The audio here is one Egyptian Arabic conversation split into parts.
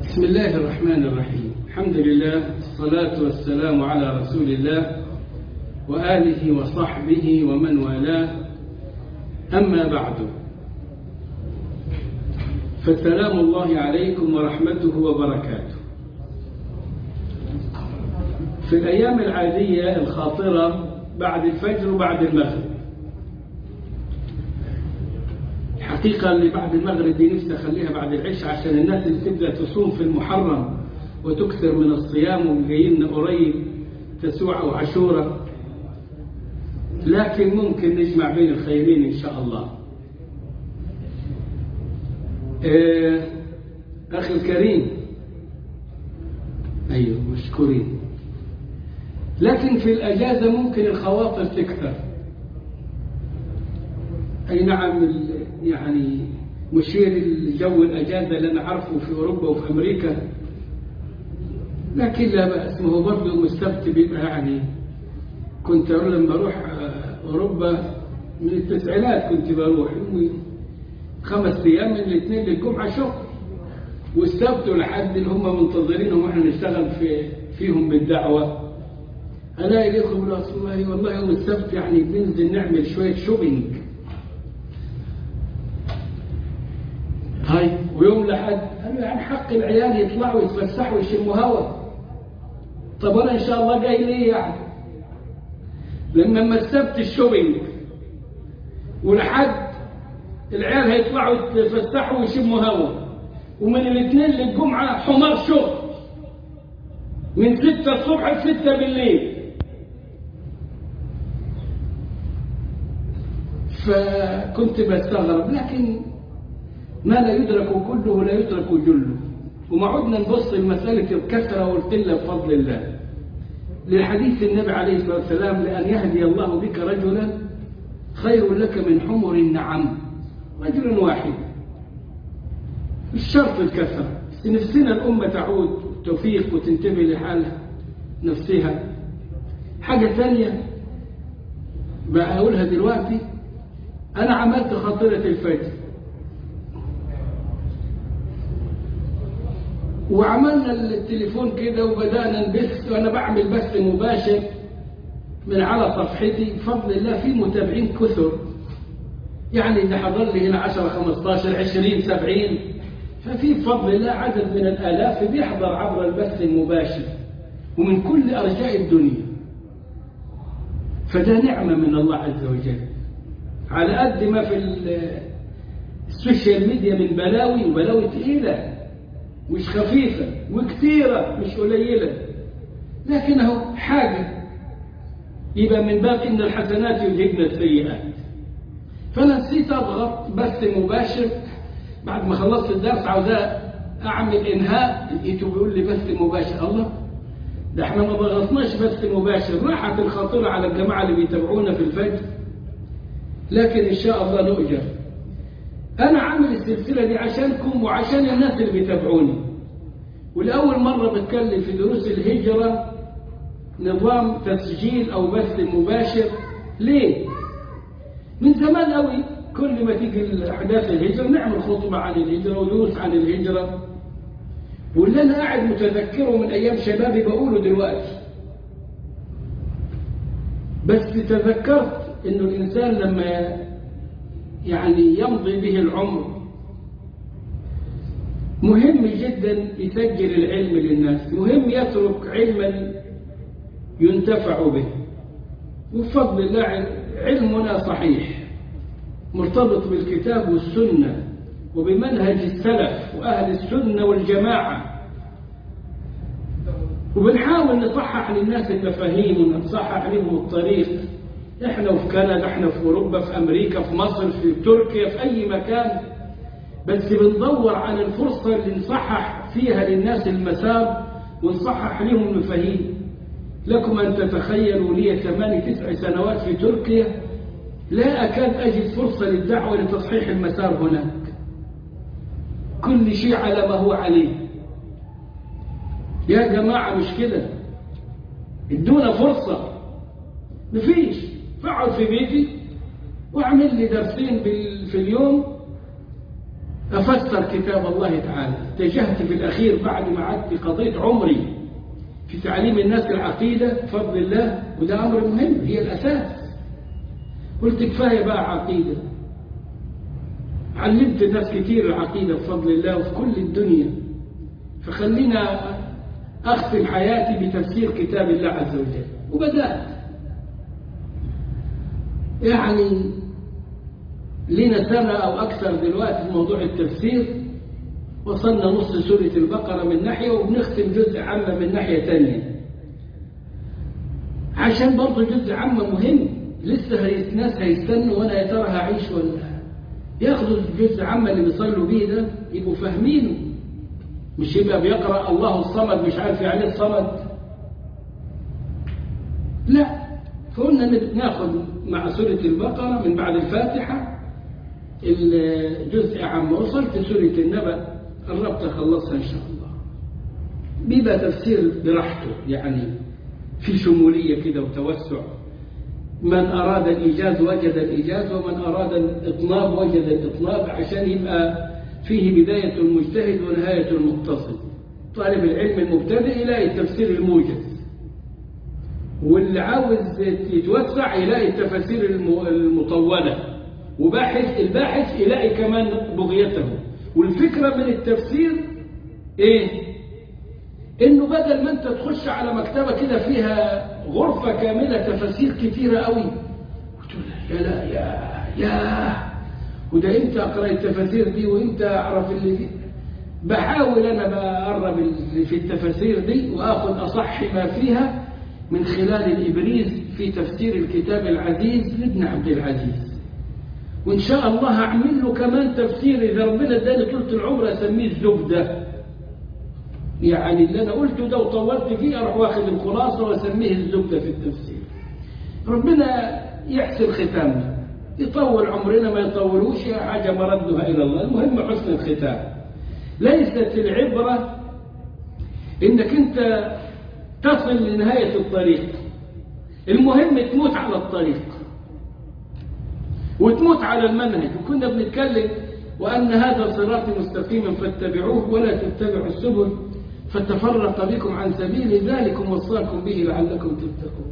بسم الله الرحمن الرحيم الحمد لله الصلاة والسلام على رسول الله وآله وصحبه ومن والاه أما بعد فسلام الله عليكم ورحمته وبركاته في الأيام العادية الخاطرة بعد الفجر وبعد المغرب الحقيقة اللي بعد المغرب دي نفسي أخليها بعد العشاء عشان الناس اللي تبدأ تصوم في المحرم وتكثر من الصيام وجايين قريب تسوع وعاشورة لكن ممكن نجمع بين الخيرين إن شاء الله آه أخي الكريم أيوه مشكورين لكن في الأجازة ممكن الخواطر تكثر أي نعم يعني مشير الجو الأجازة اللي أنا عارفه في أوروبا وفي أمريكا لكن لا بأس ما هو برضه يوم السبت بيبقى يعني كنت لما بروح أوروبا من التسعينات كنت بروح يومي خمس أيام من الاثنين للجمعة شغل والسبت والحد اللي هم منتظرينهم واحنا نشتغل في فيهم بالدعوة ألاقي الإخوة يقولوا أصل الله والله يوم السبت يعني بننزل نعمل شوية شوبينج هاي ويوم لحد قالوا يعني حق العيال يطلعوا يتفسحوا ويشموا هوا طب انا ان شاء الله جاي ليه يعني لما مسبت الشوبينج ولحد العيال هيطلعوا يتفسحوا ويشموا هوا ومن الاثنين للجمعة حمار شغل من ستة الصبح لستة بالليل فكنت بستغرب لكن ما لا يدرك كله لا يدرك جله وما عدنا نبص لمسألة الكثرة وقلت لها بفضل الله لحديث النبي عليه الصلاة والسلام لأن يهدي الله بك رجلا خير لك من حمر النعم رجل واحد الشرط الكثرة بس نفسنا الأمة تعود توفيق وتنتبه لحالها نفسها حاجة ثانية بقولها دلوقتي أنا عملت خاطرة الفجر وعملنا التليفون كده وبدأنا نبث وأنا بعمل بث مباشر من على صفحتي بفضل الله في متابعين كثر يعني اللي حضر لي هنا 10 15 20 70 ففي بفضل الله عدد من الآلاف بيحضر عبر البث المباشر ومن كل أرجاء الدنيا فده نعمة من الله عز وجل على قد ما في السوشيال ميديا من بلاوي وبلاوي تقيله مش خفيفة وكثيرة مش قليلة لكنه حاجة يبقى من باب إن الحسنات يذهبن السيئات فأنا نسيت أضغط بث مباشر بعد ما خلصت الدرس عاوز أعمل إنهاء لقيته بيقول لي بث مباشر الله ده احنا ما ضغطناش بث مباشر راحت الخاطرة على الجماعة اللي بيتابعونا في الفجر لكن إن شاء الله نؤجر أنا عامل السلسلة دي عشانكم وعشان الناس اللي بيتابعوني والأول مرة بتكلم في دروس الهجرة نظام تسجيل أو بث مباشر ليه؟ من زمان قوي كل ما تيجي أحداث الهجرة نعمل خطبة عن الهجرة ودروس عن الهجرة واللي أنا قاعد متذكره من أيام شبابي بقوله دلوقتي بس تذكرت إنه الإنسان لما يعني يمضي به العمر مهم جدا يسجل العلم للناس مهم يترك علما ينتفع به وبفضل الله علمنا صحيح مرتبط بالكتاب والسنة وبمنهج السلف وأهل السنة والجماعة وبنحاول نصحح للناس المفاهيم ونصحح لهم الطريق احنا في كندا احنا في اوروبا في امريكا في مصر في تركيا في اي مكان بس بندور على الفرصة اللي نصحح فيها للناس المسار ونصحح لهم المفاهيم لكم ان تتخيلوا لي ثماني تسع سنوات في تركيا لا اكاد اجد فرصة للدعوة لتصحيح المسار هناك كل شيء على ما هو عليه يا جماعة مش كده ادونا فرصة مفيش فاقعد في بيتي واعمل لي درسين في اليوم أفسر كتاب الله تعالى اتجهت في الأخير بعد ما عدت قضيت عمري في تعليم الناس العقيدة بفضل الله وده أمر مهم هي الأساس قلت كفاية بقى عقيدة علمت الناس كتير العقيدة بفضل الله وفي كل الدنيا فخلينا أختم حياتي بتفسير كتاب الله عز وجل وبدأت يعني لنا سنة أو أكثر دلوقتي في موضوع التفسير وصلنا نص سورة البقرة من ناحية وبنختم جزء عامة من ناحية تانية عشان برضه جزء عامة مهم لسه هي ناس هيستنوا وأنا يا ترى هعيش ولا ياخدوا الجزء عامة اللي بيصلوا بيه ده يبقوا فاهمينه مش يبقى بيقرأ الله الصمد مش عارف يعني الصمد لا فقلنا ناخد مع سورة البقرة من بعد الفاتحة الجزء عام وصلت سورة النبأ قربت أخلصها إن شاء الله بيبقى تفسير براحته يعني في شمولية كده وتوسع من أراد الإيجاز وجد الإيجاز ومن أراد الإطناب وجد الإطناب عشان يبقى فيه بداية المجتهد ونهاية المقتصد طالب العلم المبتدئ يلاقي التفسير الموجز واللي عاوز يتوسع يلاقي التفاسير المطولة وباحث الباحث يلاقي كمان بغيته والفكرة من التفسير ايه انه بدل ما انت تخش على مكتبة كده فيها غرفة كاملة تفاسير كتيرة قوي وتقول يا لا يا يا وده امتى اقرا التفاسير دي وامتى اعرف اللي دي بحاول انا بقرب اللي في التفاسير دي واخذ اصح ما فيها من خلال الابريز في تفسير الكتاب العزيز لابن عبد العزيز وإن شاء الله هعمل له كمان تفسير إذا ربنا اداني طولة العمر أسميه الزبدة يعني اللي أنا قلته ده وطولت فيه أروح واخد الخلاصة وأسميه الزبدة في التفسير ربنا يحسن ختامنا يطول عمرنا ما يطولوش حاجة مردها إلى الله المهم حسن الختام ليست العبرة إنك أنت تصل لنهاية الطريق المهم تموت على الطريق وتموت على المنهج وكنا بنتكلم وأن هذا صراطي مستقيما فاتبعوه ولا تتبعوا السبل فتفرق بكم عن سبيل ذلكم وصاكم به لعلكم تتقون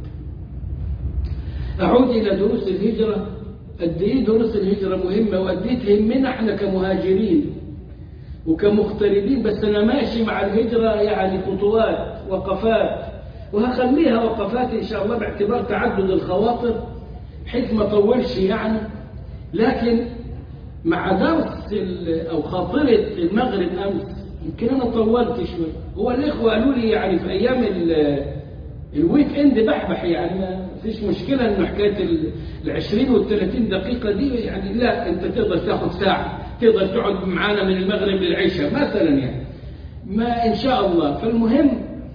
أعود إلى دروس الهجرة قد إيه دروس الهجرة مهمة وقد إيه تهمنا إحنا كمهاجرين وكمغتربين بس أنا ماشي مع الهجرة يعني خطوات وقفات وهخليها وقفات إن شاء الله باعتبار تعدد الخواطر بحيث ما طولش يعني لكن مع درس أو خاطرة المغرب أمس يمكن أنا طولت شوي هو الإخوة قالوا لي يعني في أيام الويك إند بحبح يعني ما فيش مشكلة إنه حكاية ال 20 وال 30 دقيقة دي يعني لا أنت تقدر تاخد ساعة تقدر تقعد معانا من المغرب للعشاء مثلا يعني ما إن شاء الله فالمهم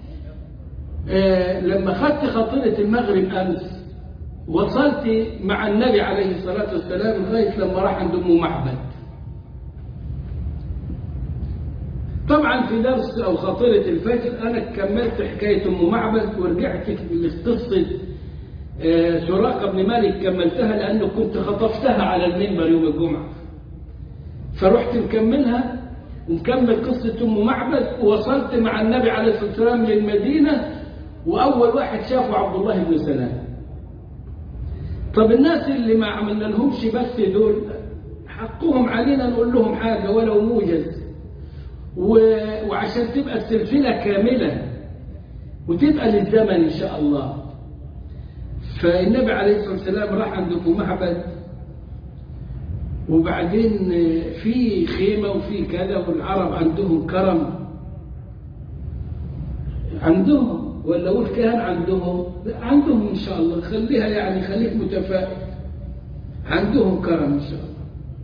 آه لما خدت خاطرة المغرب أمس وصلت مع النبي عليه الصلاة والسلام لغاية لما راح عند أم معبد طبعا في درس أو خاطرة الفجر أنا كملت حكاية أم معبد ورجعت لقصة سراقة بن مالك كملتها لأنه كنت خطفتها على المنبر يوم الجمعة فرحت مكملها ومكمل قصة أم معبد ووصلت مع النبي عليه الصلاة والسلام للمدينة وأول واحد شافه عبد الله بن سلام طب الناس اللي ما عملنا لهمش بس دول حقهم علينا نقول لهم حاجة ولو موجز و... وعشان تبقى السلسلة كاملة وتبقى للزمن إن شاء الله فالنبي عليه الصلاة والسلام راح عند أم معبد وبعدين في خيمة وفي كذا والعرب عندهم كرم عندهم ولا أقول كان عندهم عندهم إن شاء الله خليها يعني خليك متفائل عندهم كرم إن شاء الله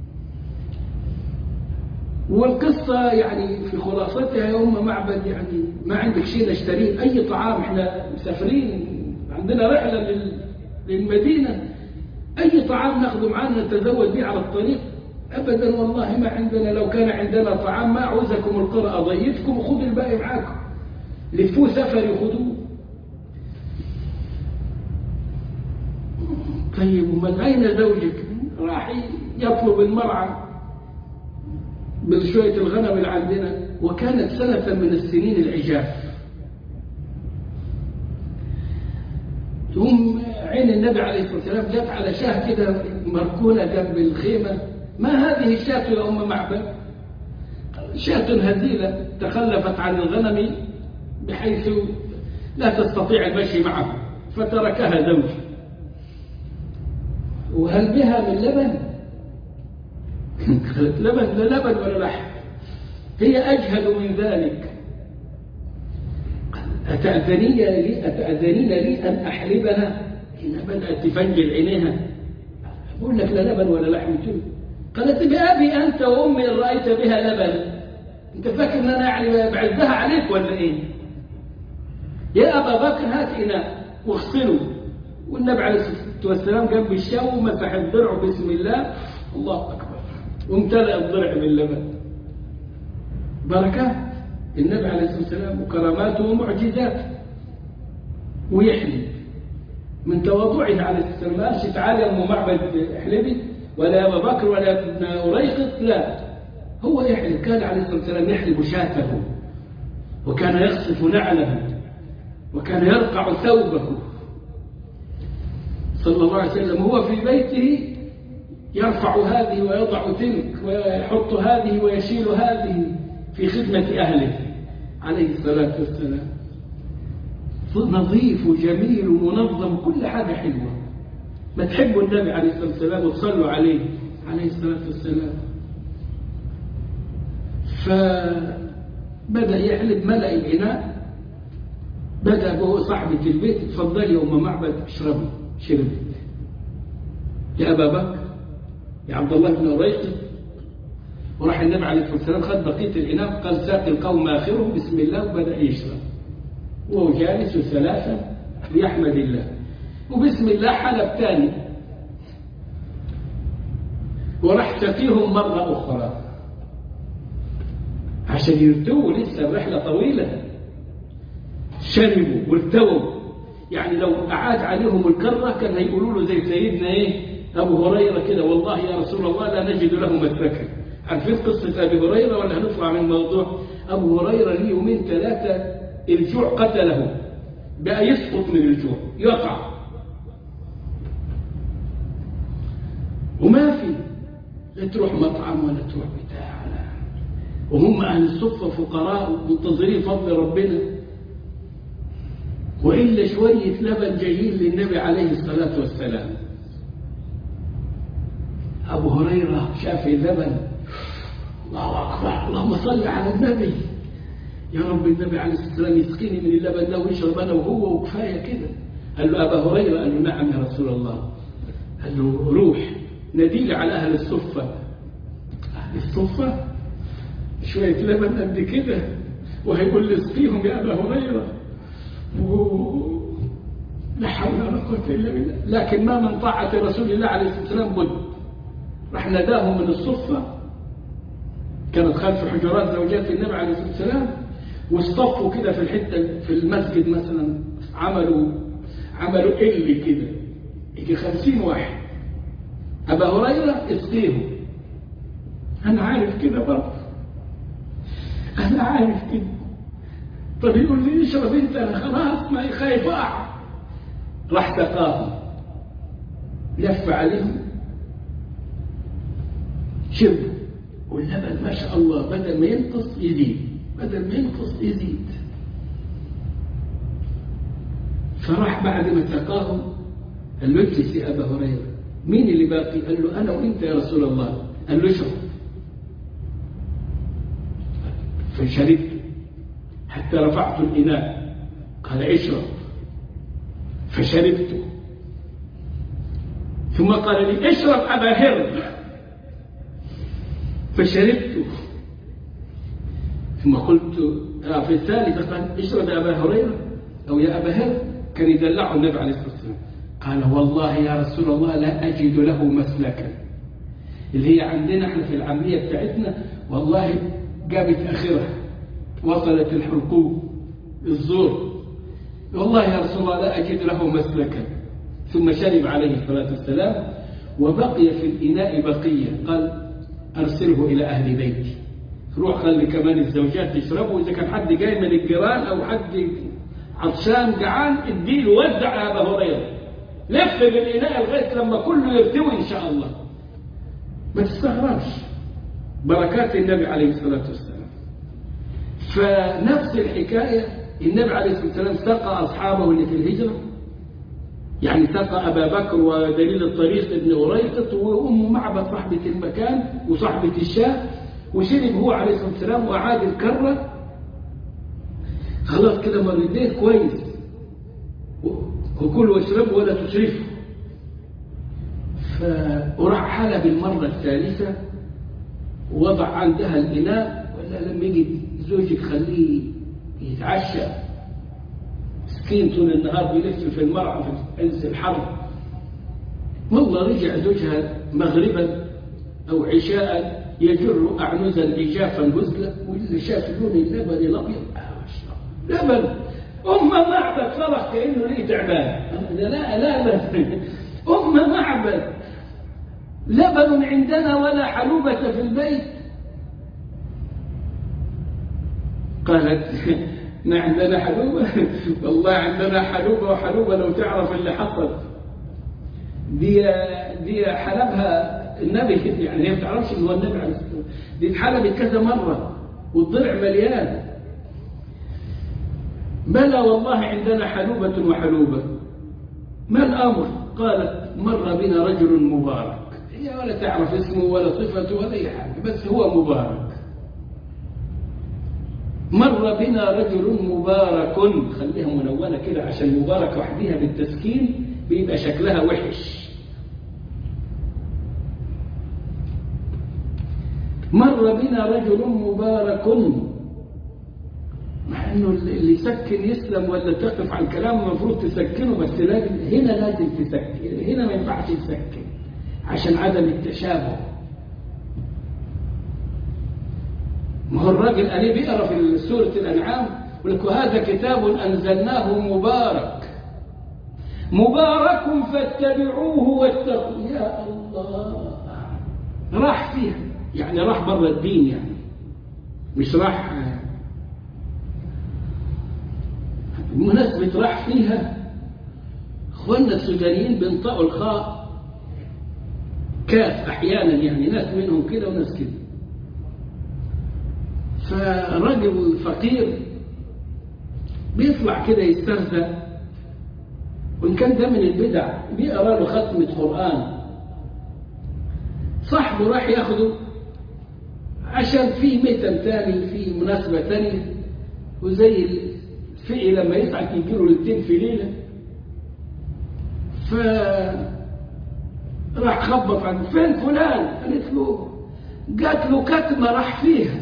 والقصة يعني في خلاصتها يا أم معبد يعني ما عندك شيء نشتريه أي طعام إحنا مسافرين عندنا رحلة للمدينة أي طعام ناخده معانا نتزود به على الطريق أبدا والله ما عندنا لو كان عندنا طعام ما أعوزكم القرى أضيفكم وخذوا الباقي معاكم لفوه سفر يخذوه طيب ومن أين زوجك راح يطلب المرعى بشوية الغنم اللي عندنا وكانت سنة من السنين العجاف يوم عين النبي عليه الصلاة والسلام جت على شاه كده مركونة جنب الخيمة ما هذه الشاة يا أم معبد شاة هزيلة تخلفت عن الغنم بحيث لا تستطيع المشي معه فتركها زوجي وهل بها من لبن لبن لا لبن ولا لحم هي أجهل من ذلك أتأذنين لي أتأذنين لي أن أحلبها هنا بدأت تفنجل عينيها أقول لك لا لبن ولا لحم قالت بأبي أنت وأمي إن رأيت بها لبن أنت فاكر أن أنا يعني بعزها عليك ولا إيه يا أبا بكر هات إناء واغسله والنبي عليه الصلاة والسلام جنب الشاو ومسح الضرع بسم الله الله أكبر وامتلأ الضرع باللبن بركات النبي عليه الصلاة والسلام وكراماته ومعجزاته ويحلب من تواضعه عليه الصلاة والسلام ما قالش تعالى يا أم معبد احلبي ولا يا أبا بكر ولا ابن أريقط لا هو يحلب كان عليه الصلاة والسلام يحلب شاته وكان يخصف نعله وكان يرقع ثوبه صلى الله عليه وسلم هو في بيته يرفع هذه ويضع تلك ويحط هذه ويشيل هذه في خدمة أهله عليه الصلاة والسلام نظيف وجميل ومنظم كل حاجة حلوة ما تحبوا النبي عليه الصلاة والسلام وتصلوا عليه عليه الصلاة والسلام فبدأ يحلب ملأ الإناء بدأ هو صاحبة البيت تفضلي يا أم معبد اشربي شربت يا أبا بكر يا عبد الله بن أريقط وراح النبي عليه الصلاة والسلام خد بقية الإناء قال ساقي القوم آخرهم بسم الله وبدأ يشرب وهو جالس ثلاثة ليحمد الله وبسم الله حلب تاني وراح سقيهم مرة أخرى عشان يرتووا لسه الرحلة طويلة شربوا وارتووا يعني لو أعاد عليهم الكرة كان هيقولوا له زي سيدنا إيه أبو هريرة كده والله يا رسول الله لا نجد له مسلكا عارفين قصة أبي هريرة ولا هنطلع من الموضوع أبو هريرة ليه يومين ثلاثة الجوع قتله بقى يسقط من الجوع يقع وما في لا تروح مطعم ولا تروح بتاع لا وهم أهل الصفة فقراء منتظرين فضل ربنا وإلا شوية لبن جايين للنبي عليه الصلاة والسلام أبو هريرة شاف اللبن الله أكبر اللهم صل على النبي يا رب النبي عليه الصلاة والسلام يسقيني من اللبن ده ويشرب أنا وهو وكفاية كده قال له أبا هريرة قال له نعم يا رسول الله قال له روح نديل على أهل الصفة أهل الصفة شوية لبن قد كده وهيقول لي اسقيهم يا أبا هريرة و... لا حول ولا قوة إلا بالله لكن ما من طاعة رسول الله عليه الصلاة والسلام بد راح نداهم من الصفة كانت خلف حجرات زوجات النبي عليه الصلاة والسلام واصطفوا كده في الحتة في المسجد مثلا عملوا عملوا إل كده يجي خمسين واحد أبا هريرة اسقيهم أنا عارف كده برضه أنا عارف كده طب يقول لي اشرب أنت أنا خلاص ما خايف أقع راح سقاهم لف عليهم شربوا واللبن ما شاء الله بدل ما ينقص يزيد بدل ما ينقص يزيد فراح بعد ما سقاهم قال له اجلس يا ابا هريره مين اللي باقي؟ قال له انا وانت يا رسول الله قال له اشرب فشربت حتى رفعت الاناء قال اشرب فشربت ثم قال لي اشرب ابا هر فشربت ثم قلت في الثالثة قال اشرب يا أبا هريرة أو يا أبا هر كان يدلعه النبي عليه الصلاة والسلام قال والله يا رسول الله لا أجد له مسلكا اللي هي عندنا احنا في العملية بتاعتنا والله جابت آخرها وصلت الحلقوم الزور والله يا رسول الله لا أجد له مسلكا ثم شرب عليه الصلاة والسلام وبقي في الإناء بقية قال أرسله إلى أهل بيتي روح خلي كمان الزوجات يشربوا إذا كان حد جاي من الجيران أو حد عطشان جعان اديله وزع يا أبا هريرة لف بالإناء لغاية لما كله يرتوي إن شاء الله ما تستغربش بركات النبي عليه الصلاة والسلام فنفس الحكاية النبي عليه الصلاة والسلام سقى أصحابه اللي في الهجرة يعني سقى أبا بكر ودليل الطريق ابن أريقط وأم معبد صاحبة المكان وصاحبة الشاه وشرب هو عليه الصلاة والسلام وأعاد الكرة خلاص كده مرتين كويس وكل واشربوا ولا تسرفوا فراح حلب المرة الثالثة ووضع عندها الإناء ولا لما يجي زوجك خليه يتعشى مسكين طول النهار بيلف في المرعى في عز الحر والله رجع زوجها مغربا أو عشاء يجر أعنزا لجافا هزلا واللي شاف اللون اللبني الأبيض لبن أم معبد فرح كأنه ليه تعبان لا لا لا أم معبد لبن عندنا ولا حلوبة في البيت قالت ما عندنا حلوبة والله عندنا حلوبة وحلوبة لو تعرف اللي حصل دي دي حلبها النبي يعني هي ما تعرفش ان هو النبي عليه الصلاه والسلام دي اتحلبت كذا مره والضلع مليان بلى والله عندنا حلوبة وحلوبة ما الأمر قالت مر بنا رجل مبارك هي ولا تعرف اسمه ولا صفته ولا أي حاجة بس هو مبارك مر بنا رجل مبارك خليها منونة كده عشان مبارك وحديها بالتسكين بيبقى شكلها وحش مر بنا رجل مبارك مع انه اللي يسكن يسلم ولا تقف على الكلام المفروض تسكنه بس لازم هنا لازم تسكن هنا ما ينفعش تسكن عشان عدم التشابه ما هو الراجل قال بيقرا في سوره الانعام يقول لك وهذا كتاب انزلناه مبارك مبارك فاتبعوه واتقوا يا الله راح فيها يعني راح بره الدين يعني مش راح بمناسبة راح فيها اخواننا السودانيين بينطقوا الخاء كاف احيانا يعني ناس منهم كده وناس كده فرجل فقير بيطلع كده يسترزق وإن كان ده من البدع بيقرا له ختمة قرآن صاحبه راح ياخده عشان في ميتم تاني في مناسبة تانية وزي الفقي لما يسعى يجيله ليلتين في ليلة ف راح خبط عند فين فلان قالت له قالت له كتمة راح فيها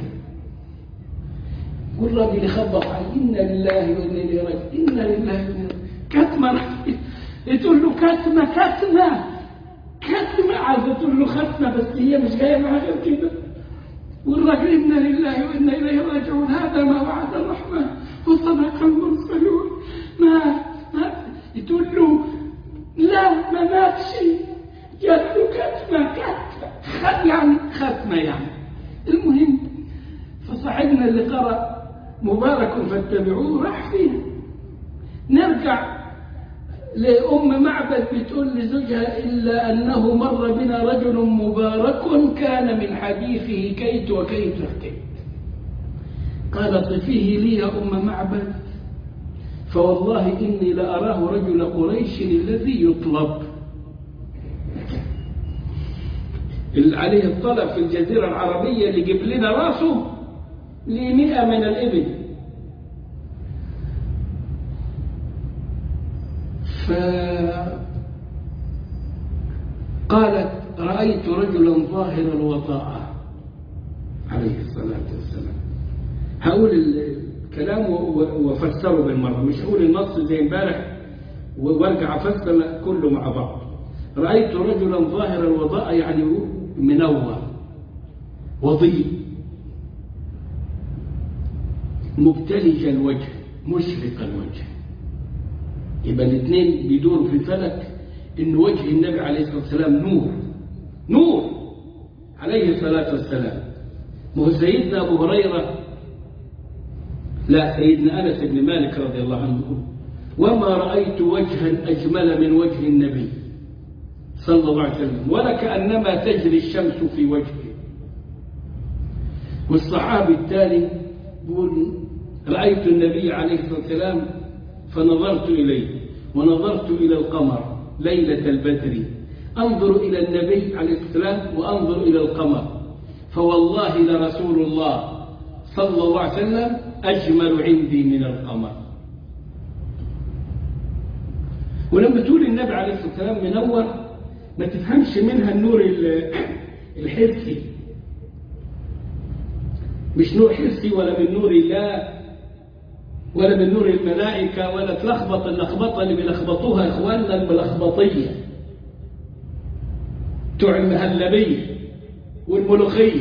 والراجل يخبط عليه إنا لله وإنا إليه راجعون إنا لله وإنا كتمة راح فيها تقول له كتمة كتمة كتمة عايزة تقول له ختمة بس هي مش جاية معاها غير كده والراجل إنا لله وإنا إليه راجعون هذا ما وعد الرحمن وصدق المرسلون ما, ما تقول له لا ما ماتش جات له كتمة كتمة خد يعني ختمة يعني المهم فصاحبنا اللي قرأ مبارك فاتبعوه راح فيها نرجع لأم معبد بتقول لزوجها إلا أنه مر بنا رجل مبارك كان من حديثه كيت وكيت وكيت قال صفيه لي يا أم معبد فوالله إني لأراه رجل قريش الذي يطلب اللي عليه الطلب في الجزيرة العربية اللي جيب لنا راسه لمئة من الإبل فقالت رأيت رجلا ظاهر الوطاء عليه الصلاة والسلام هقول الكلام وفسره بالمرة مش هقول النص زي امبارح وارجع افسر كله مع بعض رأيت رجلا ظاهر الوضاء يعني منور وضيء مبتلج الوجه مشرق الوجه يبقى الاثنين بيدوروا في فلك ان وجه النبي عليه الصلاه والسلام نور نور عليه الصلاه والسلام ما هو سيدنا أبو هريرة لا سيدنا أنس بن مالك رضي الله عنه وما رأيت وجها أجمل من وجه النبي صلى الله عليه وسلم ولا كأنما تجري الشمس في وجهه والصحابي التالي يقول رأيت النبي عليه الصلاة والسلام فنظرت إليه ونظرت إلى القمر ليلة البدر أنظر إلى النبي عليه الصلاة والسلام وأنظر إلى القمر فوالله لرسول الله صلى الله عليه وسلم أجمل عندي من القمر ولما تقول النبي عليه الصلاة والسلام منور ما تفهمش منها النور الحسي مش نور حسي ولا من نور الله ولا من نور الملائكة ولا تلخبط اللخبطة اللي بيلخبطوها إخواننا الملخبطية بتوع المهلبية والملوخية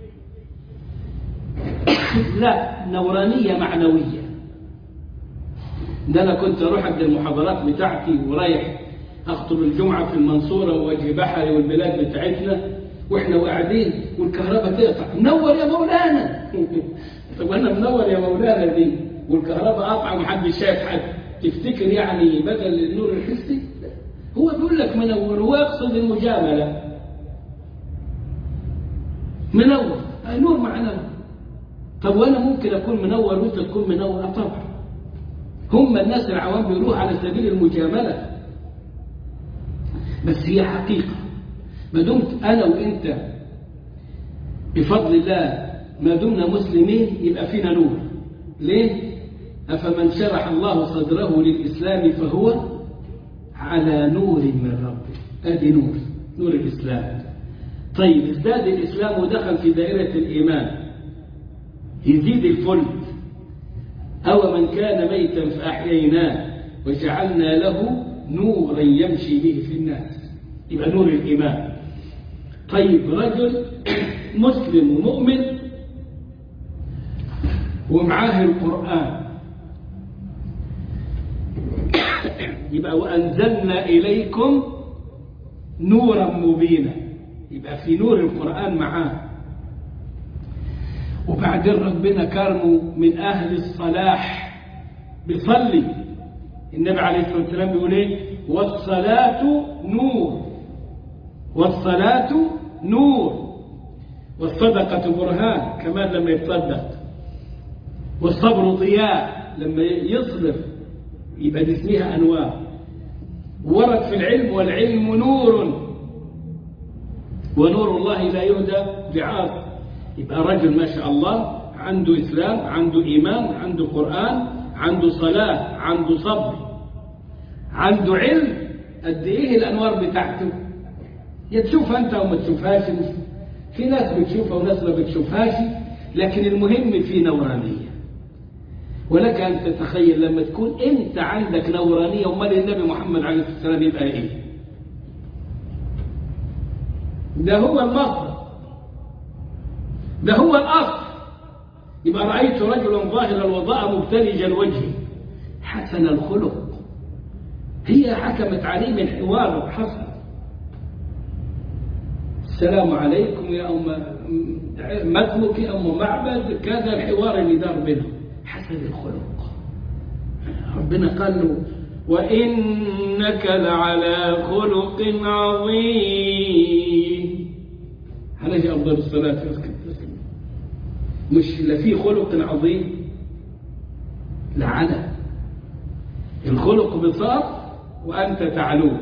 لا نورانية معنوية ده أنا كنت أروح عند المحاضرات بتاعتي ورايح أخطب الجمعة في المنصورة ووجه بحري والبلاد بتاعتنا وإحنا قاعدين والكهرباء تقطع منور يا مولانا طب أنا منور يا مولانا دي والكهرباء قاطعة ومحدش شايف حد تفتكر يعني بدل النور الحسي هو بيقول لك منور هو يقصد المجاملة منور نور معنوي طب وانا ممكن اكون منور وانت تكون منور طبعا هم الناس العوام بيقولوها على سبيل المجاملة بس هي حقيقة ما دمت انا وانت بفضل الله ما دمنا مسلمين يبقى فينا نور ليه أفمن شرح الله صدره للإسلام فهو على نور من ربه ادي نور نور الإسلام طيب ازداد الإسلام ودخل في دائرة الإيمان يزيد الفلك أو من كان ميتا فأحييناه وجعلنا له نورا يمشي به في الناس يبقى نور الإيمان طيب رجل مسلم ومؤمن ومعاه القرآن يبقى وأنزلنا إليكم نورا مبينا يبقى في نور القرآن معاه وبعدين ربنا كرمه من أهل الصلاح بيصلي النبي عليه الصلاة والسلام بيقول إيه والصلاة نور والصلاة نور والصدقة برهان كمان لما يتصدق والصبر ضياء لما يصبر يبقى دي اسمها أنواع ورد في العلم والعلم نور ونور الله لا يهدى بعاص يبقى رجل ما شاء الله عنده إسلام عنده إيمان عنده قرآن عنده صلاة عنده صبر عنده علم قد إيه الأنوار بتاعته يا تشوفها أنت أو ما تشوفهاش في ناس بتشوفها وناس ما بتشوفهاش لكن المهم في نورانية ولك أن تتخيل لما تكون أنت عندك نورانية ومال النبي محمد عليه الصلاة والسلام يبقى إيه ده هو المصدر ده هو الأصل يبقى رأيت رجلا ظاهر الوضاء مبتلج الوجه حسن الخلق هي حكمت عليه من حوار حسن السلام عليكم يا أم مدمك يا أم معبد كذا الحوار اللي دار بينهم حسن الخلق ربنا قال له وإنك لعلى خلق عظيم عليه أفضل الصلاة والسلام مش لا في خلق عظيم لعنة الخلق بساط وأنت تعلوه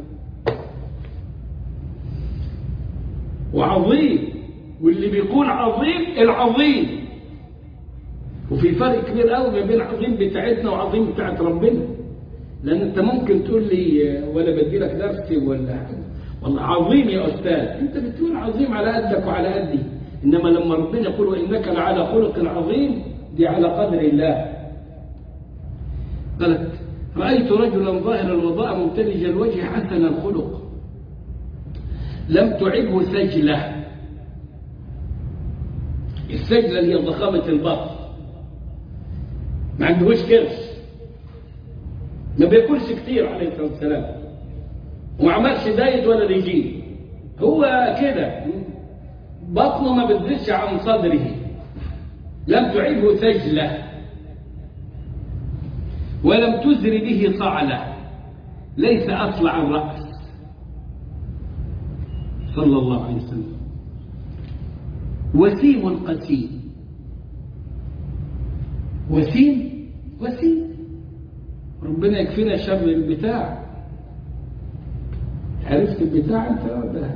وعظيم واللي بيكون عظيم العظيم وفي فرق كبير قوي ما بين عظيم بتاعتنا وعظيم بتاعت ربنا لأن أنت ممكن تقول لي ولا بدي لك درس ولا والله عظيم يا أستاذ أنت بتقول عظيم على قدك وعلى قدي إنما لما ربنا يقول وإنك لعلى خلق عظيم دي على قدر الله قالت رأيت رجلا ظاهر الوضاء ممتلج الوجه حسن الخلق لم تعبه سجلة السجلة اللي هي ضخامة البطن ما عندهوش كرش ما بياكلش كتير عليه الصلاة والسلام وما عملش دايت ولا ريجيم هو كده بطنه ما بتزيدش عن صدره لم تعبه ثجلة ولم تزر به صعلة ليس أطلع الرأس صلى الله عليه وسلم وسيم قسيم وسيم وسيم ربنا يكفينا شر البتاع عرفت البتاع انت ولا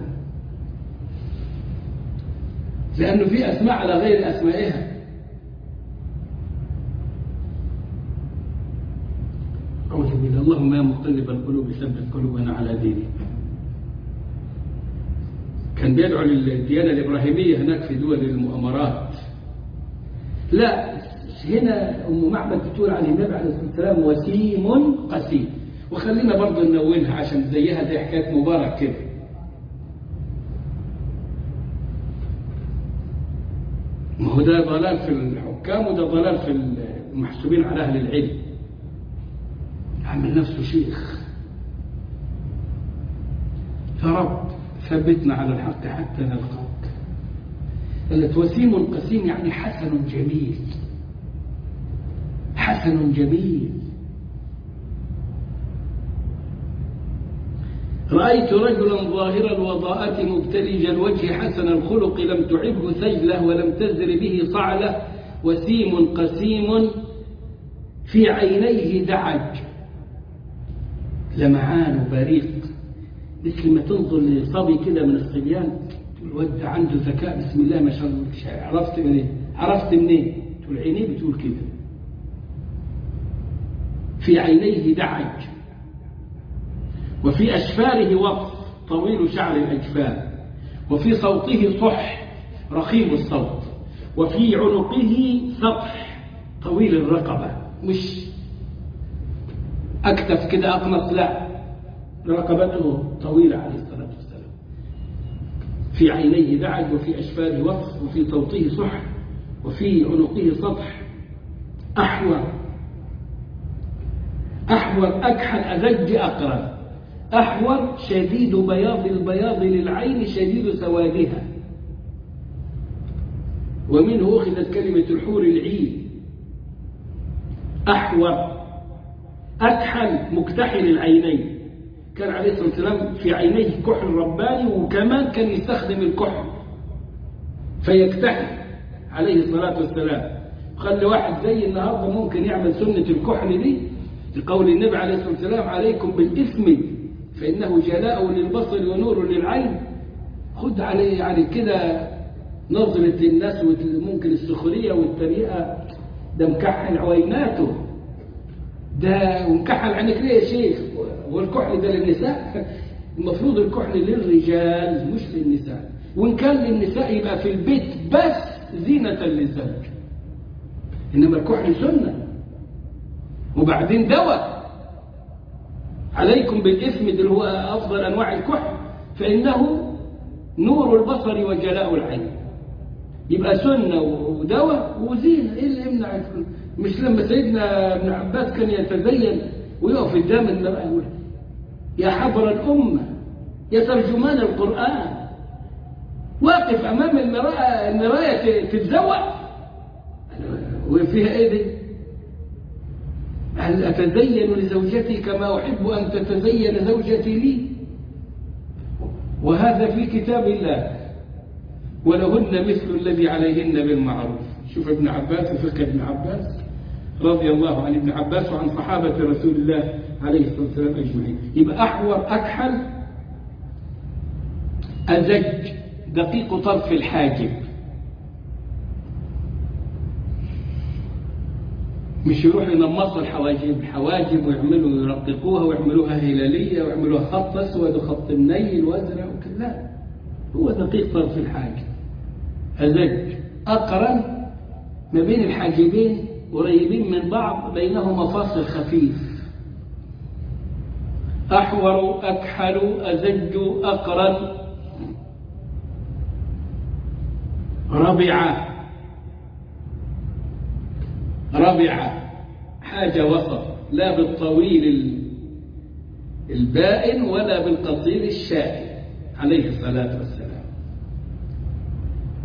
لأنه في أسماء على غير أسمائها أعوذ بالله اللهم يا مقلب القلوب ثبت قلوبنا على دينك كان بيدعو للديانة الإبراهيمية هناك في دول المؤامرات لا هنا أم معبد بتقول عن النبي عليه الصلاة والسلام وسيم قسيم وخلينا برضه ننونها عشان زيها زي حكاية مبارك كده ما هو ده ضلال في الحكام وده ضلال في المحسوبين على أهل العلم عمل نفسه شيخ يا رب ثبتنا على الحق حتى نلقاك قالت وسيم قسيم يعني حسن جميل حسن جميل رأيت رجلا ظاهر الوضاءة مبتلج الوجه حسن الخلق لم تعبه ثجله ولم تزر به صعلة وسيم قسيم في عينيه دعج لمعان بريق مثل ما تنظر لصبي كده من الصبيان الواد عنده ذكاء بسم الله ما شاء الله عرفت منين عرفت منين تقول عينيه بتقول كده في عينيه دعج وفي أشفاره وقف طويل شعر الأجفان وفي صوته صح رخيم الصوت وفي عنقه سطح طويل الرقبة مش أكتف كده أقنص لا رقبته طويلة عليه الصلاة والسلام في عينيه دعج وفي أشفاره وقف وفي صوته صح وفي عنقه سطح أحور أحور أكحل أزج أقرب أحور شديد بياض البياض للعين شديد سوادها ومنه أخذت كلمة الحور العين أحور أكحل مكتحل العينين كان عليه الصلاة والسلام في عينيه كحل رباني وكمان كان يستخدم الكحل فيكتحل عليه الصلاة والسلام خلي واحد زي النهاردة ممكن يعمل سنة الكحل دي لقول النبي عليه الصلاة والسلام عليكم بالإثم فإنه جلاء للبصر ونور للعين خد عليه يعني كده نظرة الناس ممكن السخرية والتريقة ده مكحل عويناته ده ومكحل عينك ليه يا شيخ والكحل ده للنساء المفروض الكحل للرجال مش للنساء وإن كان للنساء يبقى في البيت بس زينة للزوج إنما الكحل سنة وبعدين دواء عليكم بالإثم اللي هو أفضل أنواع الكحل فإنه نور البصر وجلاء العين يبقى سنة ودواء وزينة إيه اللي يمنع مش لما سيدنا ابن عباس كان يتزين ويقف قدام المرأة يقول يا حبر الأمة يا ترجمان القرآن واقف أمام المرأة المراية تتزوق وفيها إيه دي هل أتزين لزوجتي كما أحب أن تتزين زوجتي لي وهذا في كتاب الله ولهن مثل الذي عليهن بالمعروف شوف ابن عباس وفقه ابن عباس رضي الله عن ابن عباس وعن صحابة رسول الله عليه الصلاة والسلام أجمعين يبقى أحور أكحل أزج دقيق طرف الحاجب مش يروحوا ينمصوا الحواجب الحواجب ويعملوا يرققوها ويعملوها هلالية ويعملوها خط أسود وخط منيل وأزرق وكذا لا هو دقيق طرف الحاجب أزج أقرن ما بين الحاجبين قريبين من بعض بينهما فاصل خفيف أحور أكحل أزج أقرن ربعة ربعة حاجة وسط لا بالطويل البائن ولا بالقصير الشائن عليه الصلاة والسلام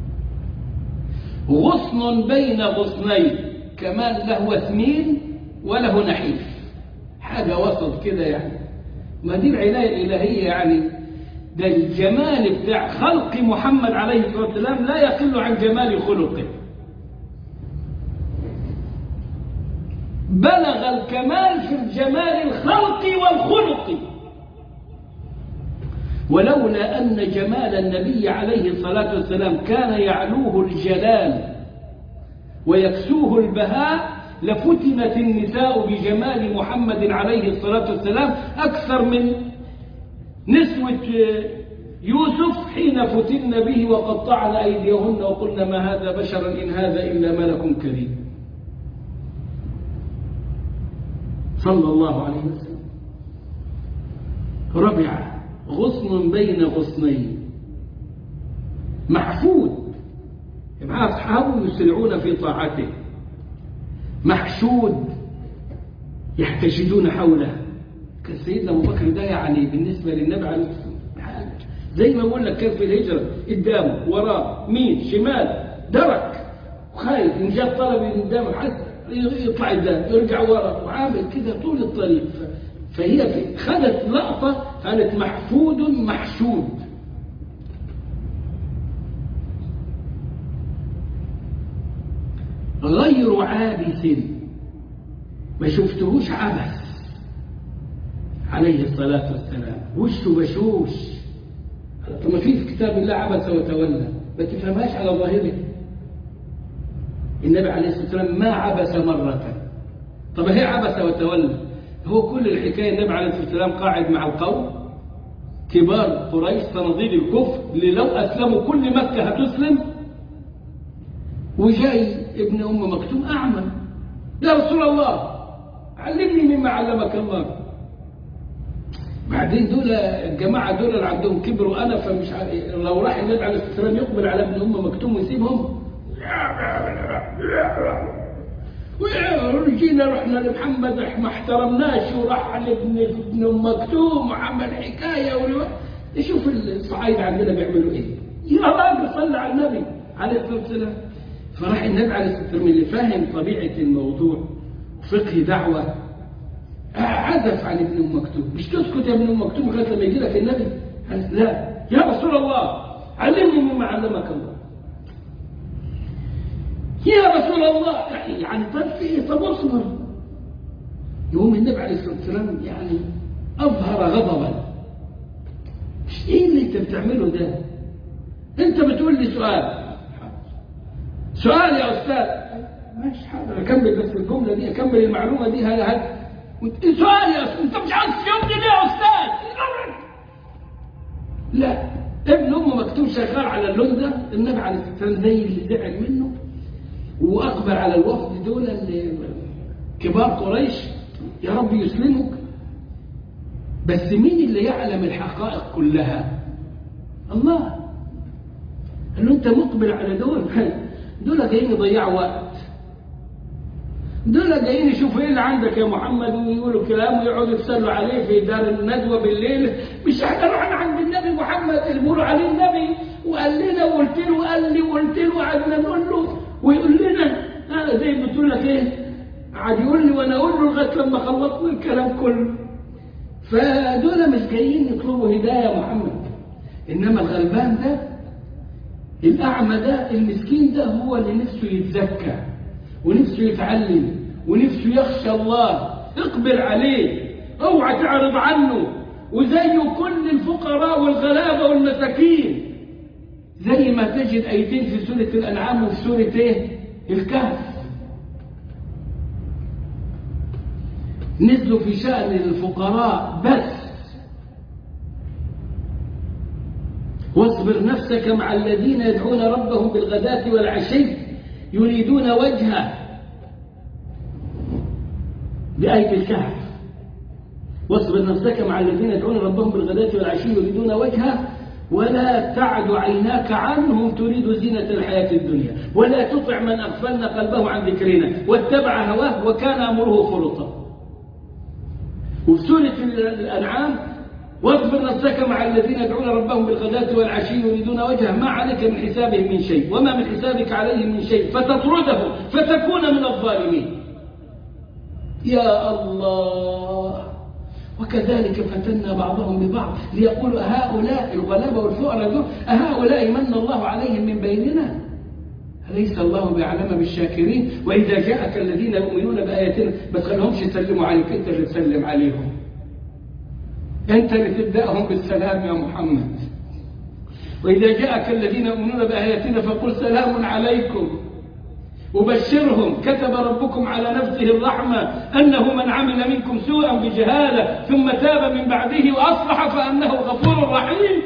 غصن بين غصنين كمان له وثمين وله نحيف حاجة وسط كده يعني ما دي العناية الإلهية يعني ده الجمال بتاع خلق محمد عليه الصلاة والسلام لا يقل عن جمال خلقه بلغ الكمال في الجمال الخلقي والخلقي ولولا أن جمال النبي عليه الصلاة والسلام كان يعلوه الجلال ويكسوه البهاء لفتنت النساء بجمال محمد عليه الصلاة والسلام أكثر من نسوة يوسف حين فتن به وقطعن أيديهن وقلن ما هذا بشرا إن هذا إلا ملك كريم صلى الله عليه وسلم ربع غصن بين غصنين محفود مع أصحابه يسرعون في طاعته محشود يحتشدون حوله كان سيدنا أبو بكر ده يعني بالنسبة للنبي عليه الصلاة والسلام زي ما بقول لك كان في الهجرة قدامه وراه مين شمال درك وخايف إن جاب طلب من قدامه حتى يطلع قدام يرجع ورا وعامل كده طول الطريق فهي في خدت لقطة قالت محفود محشود غير عابس ما شفتهوش عبس عليه الصلاة والسلام وشه بشوش طب ما في في كتاب الله عبس وتولى ما تفهمهاش على ظاهره النبي عليه الصلاة والسلام ما عبس مرة طب هي عبس وتولى هو كل الحكاية النبي عليه الصلاة والسلام قاعد مع القوم كبار قريش صناديد الكفر اللي لو أسلموا كل مكة هتسلم وجاي ابن أم مكتوم أعمى يا رسول الله علمني مما علمك الله بعدين دول الجماعة دول اللي عندهم كبر وأنا فمش لو راح النبي عليه الصلاة والسلام يقبل على ابن أم مكتوم ويسيبهم ورجينا رحنا لمحمد ما احترمناش وراح لابن ابن ام مكتوم وعمل حكايه ولو... شوف الصعايده عندنا بيعملوا ايه يا راجل صلى على النبي عليه الصلاه والسلام فراح النبي عليه الصلاه والسلام اللي فاهم طبيعه الموضوع فقه دعوه عزف عن ابن ام مكتوم مش تسكت يا ابن ام مكتوم لغايه لما يجي لك النبي لا يا رسول الله علمني مما علمك الله يا رسول الله يعني طب في ايه طب اصبر يقوم النبي عليه الصلاه والسلام يعني اظهر غضبا ايه اللي انت بتعمله ده انت بتقول لي سؤال سؤال يا استاذ ماشي حاضر اكمل بس الجمله دي اكمل المعلومه دي هل هل سؤال يا استاذ انت مش عايز تجاوبني ليه يا استاذ لا ابن امه مكتوب شغال على اللون ده النبي عليه الصلاه والسلام زي اللي زعل منه وأقبل على الوفد دول اللي كبار قريش يا رب يسلمك بس مين اللي يعلم الحقائق كلها الله قال له انت مقبل على دول دول جايين يضيعوا وقت دول جايين يشوفوا ايه اللي عندك يا محمد ويقولوا كلام ويقعدوا يتسلوا عليه في دار الندوه بالليل مش احنا رحنا عند النبي محمد اللي بيقولوا عليه النبي وقال لنا وقلت له وقال لي وقلت له وقعدنا نقول له ويقول لنا هذا زي ما بتقول لك ايه قعد يقول لي وانا اقول له لغايه لما خلصنا الكلام كله فدول مش جايين يطلبوا هدايه يا محمد انما الغلبان ده الاعمى ده المسكين ده هو اللي نفسه يتزكى ونفسه يتعلم ونفسه يخشى الله اقبل عليه اوعى تعرض عنه وزيه كل الفقراء والغلابه والمساكين زي ما تجد ايتين في سوره الانعام وفي سوره ايه الكهف نزلوا في شأن الفقراء بس واصبر نفسك مع الذين يدعون ربهم بالغداة والعشي يريدون وجهه بآية الكهف واصبر نفسك مع الذين يدعون ربهم بالغداة والعشي يريدون وجهه ولا تعد عيناك عنهم تريد زينة الحياة الدنيا ولا تطع من أغفلنا قلبه عن ذكرنا واتبع هواه وكان أمره فرطا وفي سورة الأنعام واصبر نفسك مع الذين يدعون ربهم بالغداة والعشي يريدون وجهه ما عليك من حسابهم من شيء وما من حسابك عليهم من شيء فتطرده فتكون من الظالمين يا الله وكذلك فتنا بعضهم ببعض ليقولوا أهؤلاء الغلابة والفقراء دول أهؤلاء من الله عليهم من بيننا أليس الله بأعلم بالشاكرين وإذا جاءك الذين يؤمنون بآياتنا ما تخليهمش يسلموا عليك أنت اللي تسلم عليهم أنت اللي تبدأهم بالسلام يا محمد وإذا جاءك الذين يؤمنون بآياتنا فقل سلام عليكم وبشرهم كتب ربكم على نفسه الرحمة أنه من عمل منكم سوءا بجهالة ثم تاب من بعده وأصلح فأنه غفور رحيم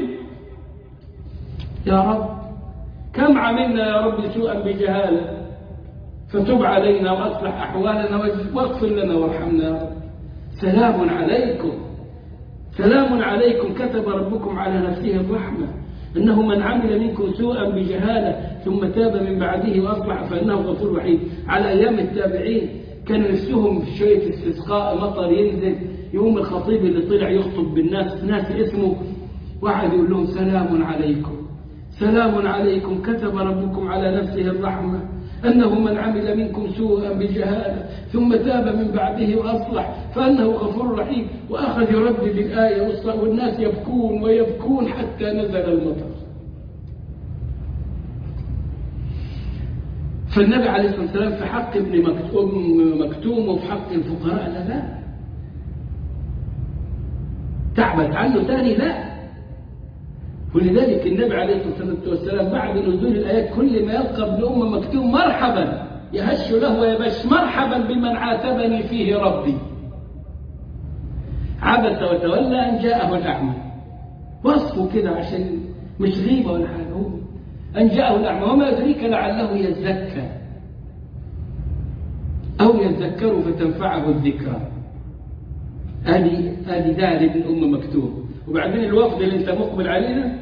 يا رب كم عملنا يا رب سوءا بجهالة فتب علينا وأصلح أحوالنا واغفر لنا وارحمنا يا رب سلام عليكم سلام عليكم كتب ربكم على نفسه الرحمة إنه من عمل منكم سوءا بجهالة ثم تاب من بعده وأصلح فإنه غفور رحيم على أيام التابعين كان نفسهم في شوية استسقاء مطر ينزل يوم الخطيب اللي طلع يخطب بالناس ناس اسمه واحد يقول لهم سلام عليكم سلام عليكم كتب ربكم على نفسه الرحمة أنه من عمل منكم سوءا بجهالة ثم تاب من بعده وأصلح فأنه غفور رحيم وأخذ يردد الآية والناس يبكون ويبكون حتى نزل المطر فالنبي عليه الصلاة والسلام في حق ابن مكتوم, مكتوم وفي حق الفقراء لا لا تعبت عنه ثاني لا ولذلك النبي عليه الصلاة والسلام بعد نزول الآيات كل ما يلقى ابن أم مكتوم مرحبا يهش له ويبش مرحبا بمن عاتبني فيه ربي عبس وتولى أن جاءه الأعمى وصفه كده عشان مش غيبة ولا حاجة هو أن جاءه الأعمى وما يدريك لعله يزكى أو يذكر فتنفعه الذكرى هذه هذه دار ابن أم مكتوم وبعدين الوفد اللي انت مقبل علينا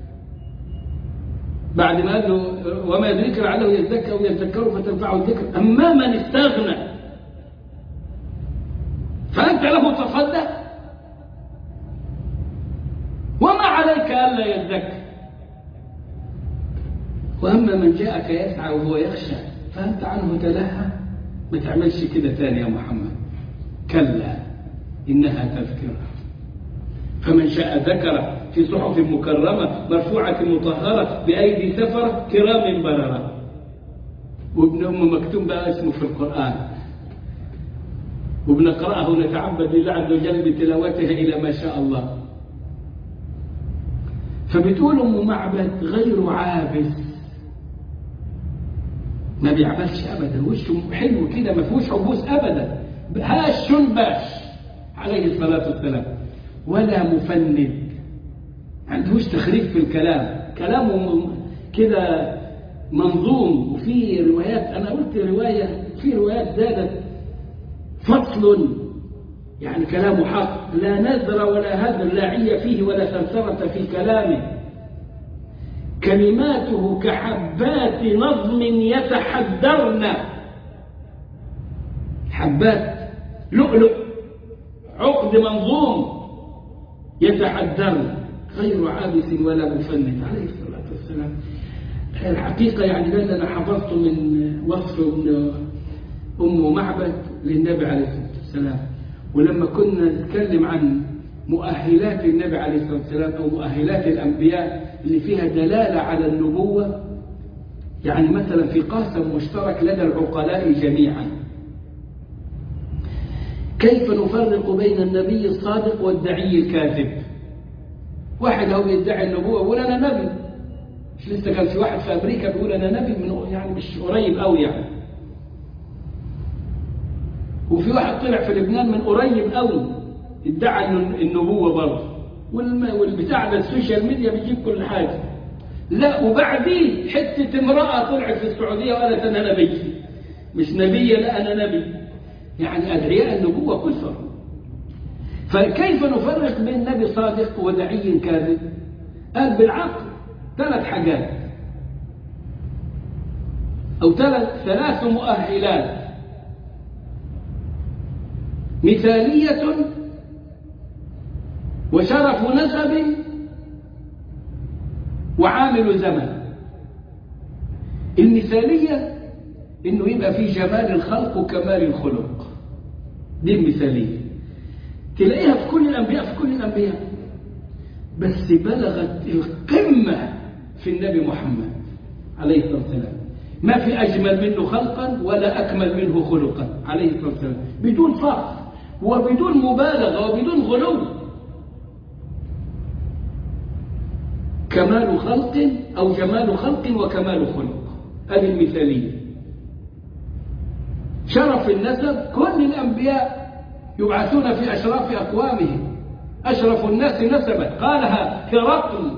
بعد ما قال له وما يدريك لعله يزكى او يذكر فتنفعه الذكر اما من استغنى فانت له تصدق وما عليك الا يزكى واما من جاءك يسعى وهو يخشى فانت عنه تلهى ما تعملش كده تاني يا محمد كلا انها تذكره فمن شاء ذكر في صحف مكرمة مرفوعة مطهرة بأيدي سفرة كرام بررة وابن أم مكتوم بقى اسمه في القرآن وبنقرأه نتعبد لله عز وجل بتلاوته إلى ما شاء الله فبتقول أم معبد غير عابس ما بيعبسش أبدا وشه حلو كده ما فيهوش عبوس أبدا هاش باش عليه الصلاة والسلام ولا مفند عندهوش تخريج في الكلام كلامه كده منظوم وفي روايات أنا قلت رواية في روايات زادت فصل يعني كلامه حق لا نذر ولا هذر لا عي فيه ولا ثرثرة في كلامه كلماته كحبات نظم يتحدرن حبات لؤلؤ عقد منظوم يتحدرن غير عابس ولا مفند عليه الصلاة والسلام الحقيقة يعني ده أنا حفظته من وصف ابن أم معبد للنبي عليه الصلاة والسلام ولما كنا نتكلم عن مؤهلات النبي عليه الصلاة والسلام أو مؤهلات الأنبياء اللي فيها دلالة على النبوة يعني مثلا في قاسم مشترك لدى العقلاء جميعا كيف نفرق بين النبي الصادق والدعي الكاذب واحد هو بيدعي النبوة يقول أنا نبي مش لسه كان في واحد في أمريكا بيقول أنا نبي من يعني مش قريب قوي يعني وفي واحد طلع في لبنان من قريب قوي ادعى النبوة برضه والبتاع ده السوشيال ميديا بيجيب كل حاجة لا وبعدين حتة امرأة طلعت في السعودية وقالت أنا نبي مش نبية لا أنا نبي يعني أدعياء النبوة كثر فكيف نفرق بين نبي صادق ودعي كاذب قال بالعقل ثلاث حاجات أو ثلاث ثلاث مؤهلات مثالية وشرف نسب وعامل زمن المثالية انه يبقى في جمال الخلق وكمال الخلق دي المثالية تلاقيها في كل الأنبياء في كل الأنبياء بس بلغت القمة في النبي محمد عليه الصلاة والسلام ما في أجمل منه خلقا ولا أكمل منه خلقا عليه الصلاة والسلام بدون فرق وبدون مبالغة وبدون غلو كمال خلق أو جمال خلق وكمال خلق هذه المثالية شرف النسب كل الأنبياء يبعثون في أشراف أقوامهم أشرف الناس نسبا قالها هرقل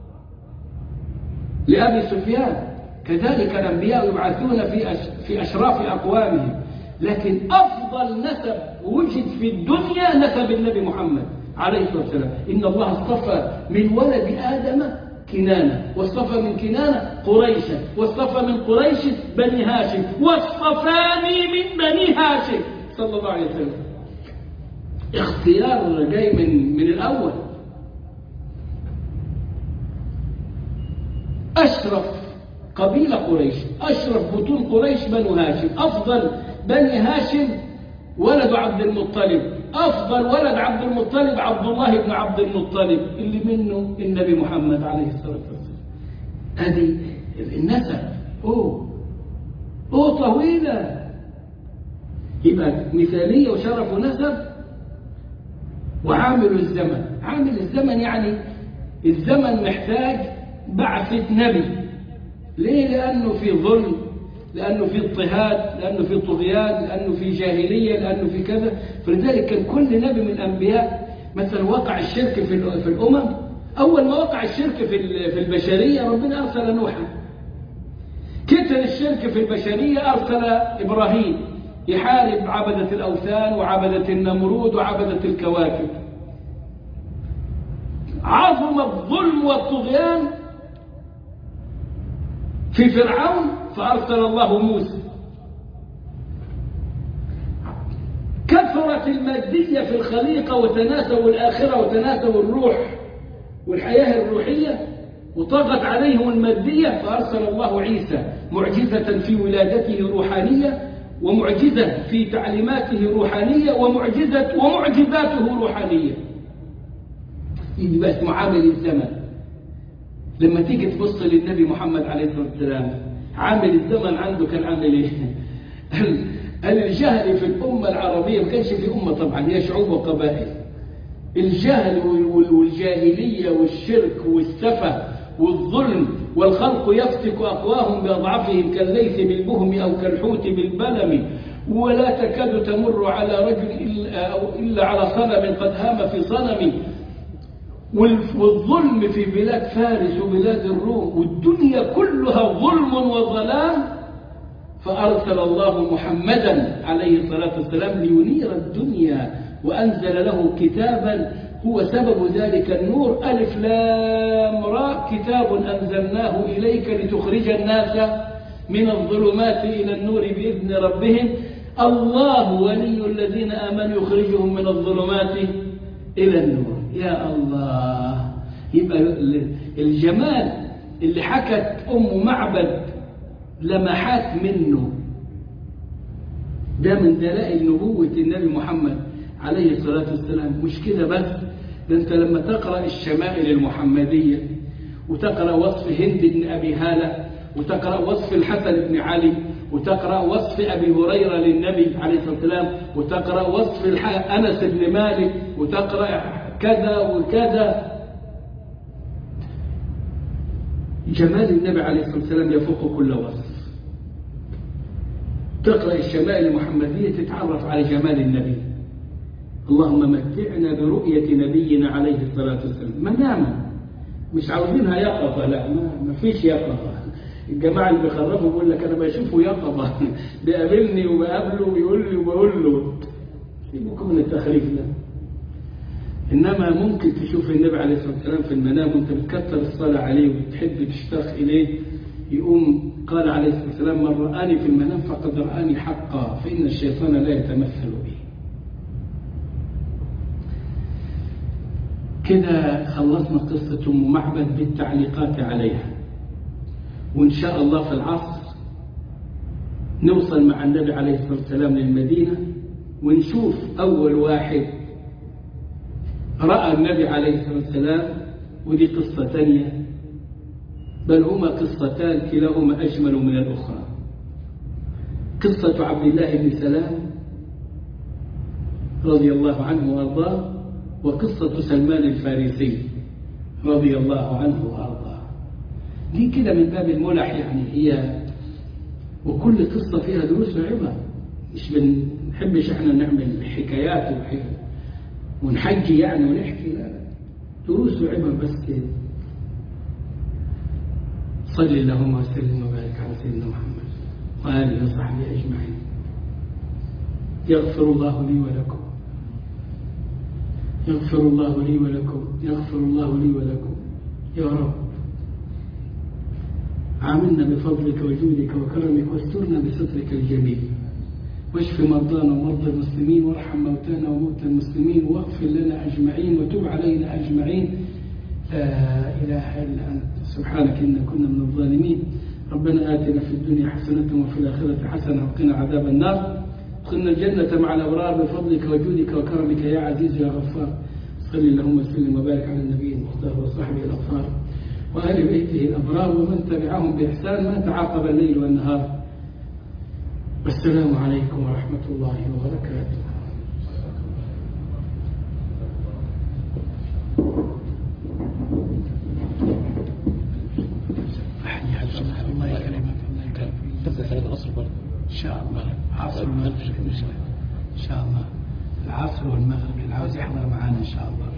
لأبي سفيان كذلك الأنبياء يبعثون في في أشراف أقوامهم لكن أفضل نسب وجد في الدنيا نسب النبي محمد عليه الصلاة والسلام إن الله اصطفى من ولد آدم كنانة واصطفى من كنانة قريشا واصطفى من قريش بني هاشم واصطفاني من بني هاشم صلى الله عليه وسلم اختيار جاي من من الأول أشرف قبيلة قريش أشرف بطون قريش بنو هاشم أفضل بني هاشم ولد عبد المطلب أفضل ولد عبد المطلب عبد الله بن عبد المطلب اللي منه النبي محمد عليه الصلاة والسلام هذه النسب أوه أوه طويلة يبقى مثالية وشرف ونسب وعامل الزمن عامل الزمن يعني الزمن محتاج بعثة نبي ليه لأنه في ظلم لأنه في اضطهاد لأنه في طغيان لأنه في جاهلية لأنه في كذا فلذلك كان كل نبي من الأنبياء مثلا وقع الشرك في في الأمم أول ما وقع الشرك في في البشرية ربنا أرسل نوحا كتر الشرك في البشرية أرسل إبراهيم يحارب عبدة الأوثان وعبدة النمرود وعبدة الكواكب عظم الظلم والطغيان في فرعون فأرسل الله موسى كثرت المادية في الخليقة وتناسوا الآخرة وتناسوا الروح والحياة الروحية وطغت عليهم المادية فأرسل الله عيسى معجزة في ولادته روحانية ومعجزة في تعليماته روحانية ومعجزة ومعجزاته روحانية دي بقت معامل الزمن لما تيجي تبص للنبي محمد عليه الصلاة والسلام عامل الزمن عنده كان عامل ايه الجهل في الأمة العربية ما كانش في أمة طبعا هي شعوب وقبائل الجهل والجاهلية والشرك والسفة والظلم والخلق يفتك أقواهم بأضعافهم كالليث بالبهم أو كالحوت بالبلم ولا تكاد تمر على رجل إلا, إلا على صنم قد هام في صنم والظلم في بلاد فارس وبلاد الروم والدنيا كلها ظلم وظلام فأرسل الله محمدا عليه الصلاة والسلام لينير الدنيا وأنزل له كتابا هو سبب ذلك النور ألف لام را كتاب أنزلناه إليك لتخرج الناس من الظلمات إلى النور بإذن ربهم الله ولي الذين آمنوا يخرجهم من الظلمات إلى النور يا الله يبقى الجمال اللي حكت أم معبد لمحات منه ده من دلائل نبوة النبي محمد عليه الصلاة والسلام مش كده بس ده انت لما تقرأ الشمائل المحمدية وتقرأ وصف هند بن أبي هالة وتقرأ وصف الحسن بن علي وتقرأ وصف أبي هريرة للنبي عليه الصلاة والسلام وتقرأ وصف أنس بن مالك وتقرأ كذا وكذا جمال النبي عليه الصلاة والسلام يفوق كل وصف تقرأ الشمائل المحمدية تتعرف على جمال النبي اللهم متعنا برؤية نبينا عليه الصلاة والسلام مناما مش عاوزينها يقظة لا ما فيش يقظة الجماعة اللي بيخرفوا بيقول لك أنا بشوفه يقظة بيقابلني وبقابله وبيقول لي وبقول له سيبكم من التخريف ده إنما ممكن تشوف النبي عليه الصلاة والسلام في المنام وأنت بتكثر الصلاة عليه وتحب تشتاق إليه يقوم قال عليه الصلاة والسلام من رآني في المنام فقد رآني حقا فإن الشيطان لا يتمثل بي كده خلصنا قصة أم معبد بالتعليقات عليها وإن شاء الله في العصر نوصل مع النبي عليه الصلاة والسلام للمدينة ونشوف أول واحد رأى النبي عليه الصلاة والسلام ودي قصة ثانية بل هما قصتان كلاهما أجمل من الأخرى قصة عبد الله بن سلام رضي الله عنه وأرضاه وقصة سلمان الفارسي رضي الله عنه وأرضاه دي كده من باب الملح يعني هي وكل قصة فيها دروس وعبر مش بنحبش احنا نعمل حكايات وحكايات ونحجي يعني ونحكي لا لا دروس وعبر بس كده صل اللهم وسلم وبارك على سيدنا محمد وآله وصحبه أجمعين يغفر الله لي ولكم يغفر الله لي ولكم يغفر الله لي ولكم يا رب عاملنا بفضلك وجودك وكرمك واسترنا بسترك الجميل واشف مرضانا ومرضى المسلمين وارحم موتانا وموتى المسلمين واغفر لنا أجمعين وتب علينا أجمعين لا إله إلا أنت سبحانك إنا كنا من الظالمين ربنا آتنا في الدنيا حسنة وفي الآخرة حسنة وقنا عذاب النار ادخلنا الجنة مع الأبرار بفضلك وجودك وكرمك يا عزيز يا غفار صل اللهم وسلم وبارك على النبي المختار وصحبه الأطهار وآل بيته الأبرار ومن تبعهم بإحسان ما تعاقب الليل والنهار والسلام عليكم ورحمة الله وبركاته الله يكرمك الله يكرمك تبدأ ثلاث عصر برضه إن شاء الله عصر المغرب إن شاء الله العصر والمغرب اللي عاوز يحضر معانا إن شاء الله